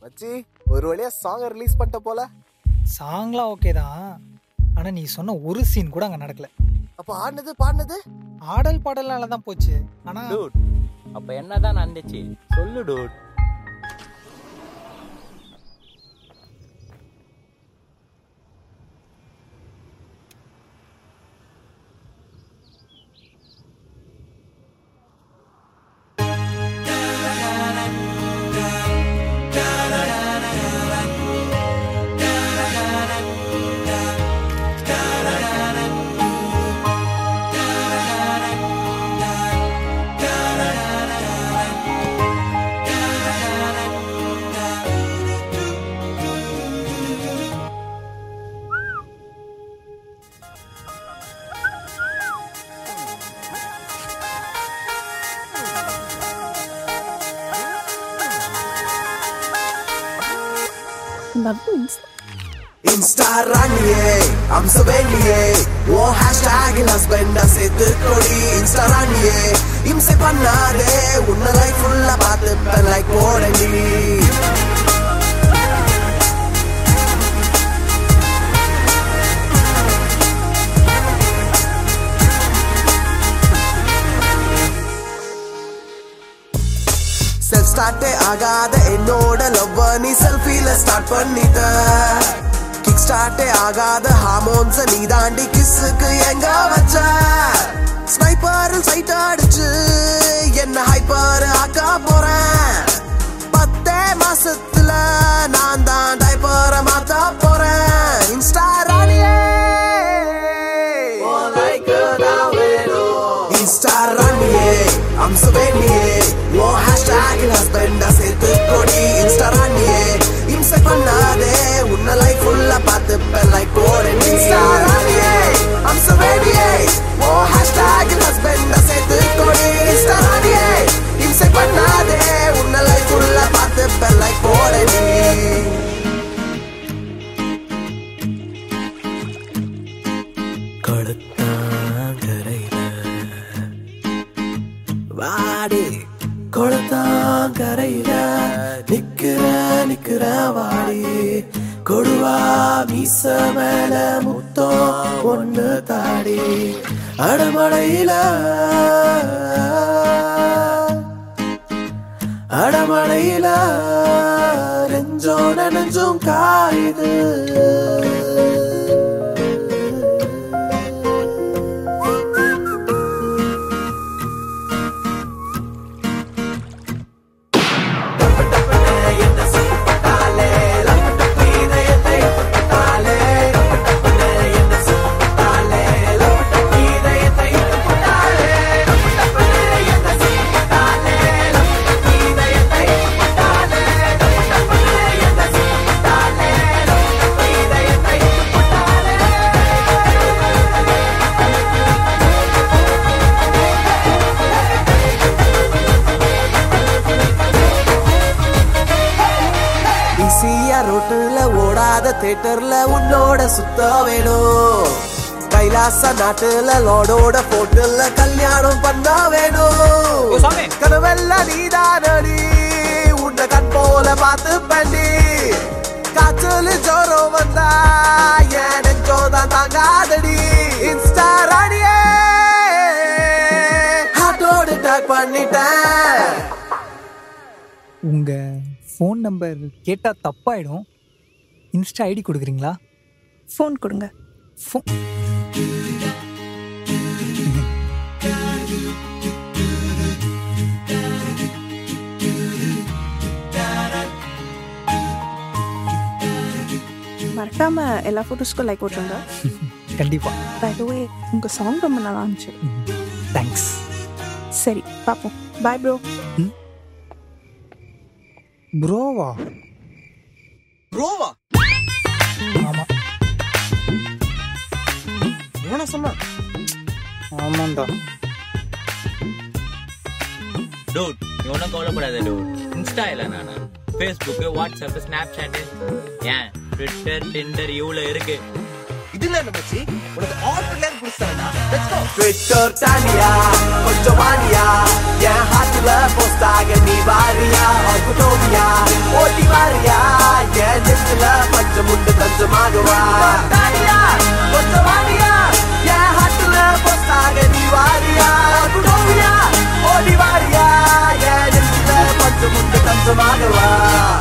மச்சி ஒரு வழியா சாங் ரிலீஸ் பண்ணிட்ட போல சாங்லாம் ஓகே தான் ஆனா நீ சொன்ன ஒரு சீன் கூட அங்க நடக்கல அப்ப ஆடினது பாடினது ஆடல் பாடல்னால தான் போச்சு ஆனா டூட் அப்ப என்னதான் நடந்துச்சு சொல்லு டூட் இன்ஸ்டா ராணியே அம்சவேலியே ஓ ஹேஷ்டாக் ஹஸ்பண்ட சேர்த்து கொடி இன்ஸ்டா ராணியே இம்சை பண்ணாதே உன்ன லைஃப் ஃபுல்லா பார்த்து லைக் போடண்டி செல்ஃப் ஸ்டார்ட்டே ஆகாத என்னோட லவ் நீ செல்ஃபில ஸ்டார்ட் பண்ணிட்ட கிக் ஸ்டார்ட்டே ஆகாத ஹார்மோன்ஸ் நீ தாண்டி கிஸ்ஸுக்கு எங்க வச்ச ஸ்னைப்பரில் சைட் அடிச்சு என்ன ஹைப்பர் ஆக்க போறேன் பத்தே மாசத்துல நான் தான் டைப்பரை மாத்த போறேன் இன்ஸ்டா ராணியே இன்ஸ்டா ராணியே அம்சவேணியே ஓ ஹேஷ்டாக் ஹஸ்பண்ட சேர்த்து கொடி இன்ஸ்டா ராணியே இம்சை பண்ணாதே உன்ன லைஃப் ஃபுல்லா பார்த்து லைக் போடு இன்ஸ்டா ராணியே அம்சவேணியே ஓ ஹேஷ்டாக் ஹஸ்பண்ட சேர்த்து கொடி இன்ஸ்டா ராணியே இம்சை பண்ணாதே உன்ன லைஃப் ஃபுல்லா பார்த்து லைக் போடு நீ கொளுத்தாங்கரையில வாடி கொளுத்தாங்கரையில நிக்கிற நிக்கிற வாடி கொடுவா மீச மேல முத்தம் ஒண்ணு தாடி அடமழையில அடமழையில நெஞ்சோம் நெஞ்சும் காயுது ஈஸியா ரோட்டுல ஓடாத தேட்டர்ல உன்னோட சுத்த வேணும் கைலாச நாட்டுல லோடோட போட்டுல கல்யாணம் பண்ண வேணும் கனவெல்லாம் நீதானடி உன்னை கண் போல பார்த்து பண்ணி காய்ச்சல் ஜோரம் வந்தா என் நெஞ்சோதான் தாங்காதடி இன்ஸ்டா ராணியே ஹார்ட்டோடு டேக் பண்ணிட்டேன் உங்க ஃபோன் நம்பர் கேட்டா தப்பாயிடும் இன்ஸ்டா ஐடி கொடுக்குறீங்களா ஃபோன் கொடுங்க ஃபோன் மறக்காம எல்லா ஃபோட்டோஸ்க்கும் லைக் போட்டுருங்க கண்டிப்பா பை த வே உங்க சாங் ரொம்ப நல்லா இருந்துச்சு தேங்க்ஸ் சரி பார்ப்போம் பாய் ப்ரோ ப்ரோவா ப்ரோவா ஆமா என்ன சொன்னா ஆமாண்டா டூட் நீ ஒன்றும் கவலைப்படாத டூட் இன்ஸ்டா இல்லை நானு ஃபேஸ்புக்கு வாட்ஸ்அப் ஸ்னாப் சாட்டு ஏன் ட்விட்டர் டிண்டர் இவ்வளோ இருக்கு இதுல என்ன மச்சி உனக்கு ஆர்டர் புடிச்சாடா லெட்ஸ் கோ ட்விட்டர் தானியா கொஞ்சம் வாணியா என் ஹார்ட்ல போஸ்ட் ஆக நீ வாரியா குட்டோவியா ஓட்டி வாரியா சொந்தமாகவா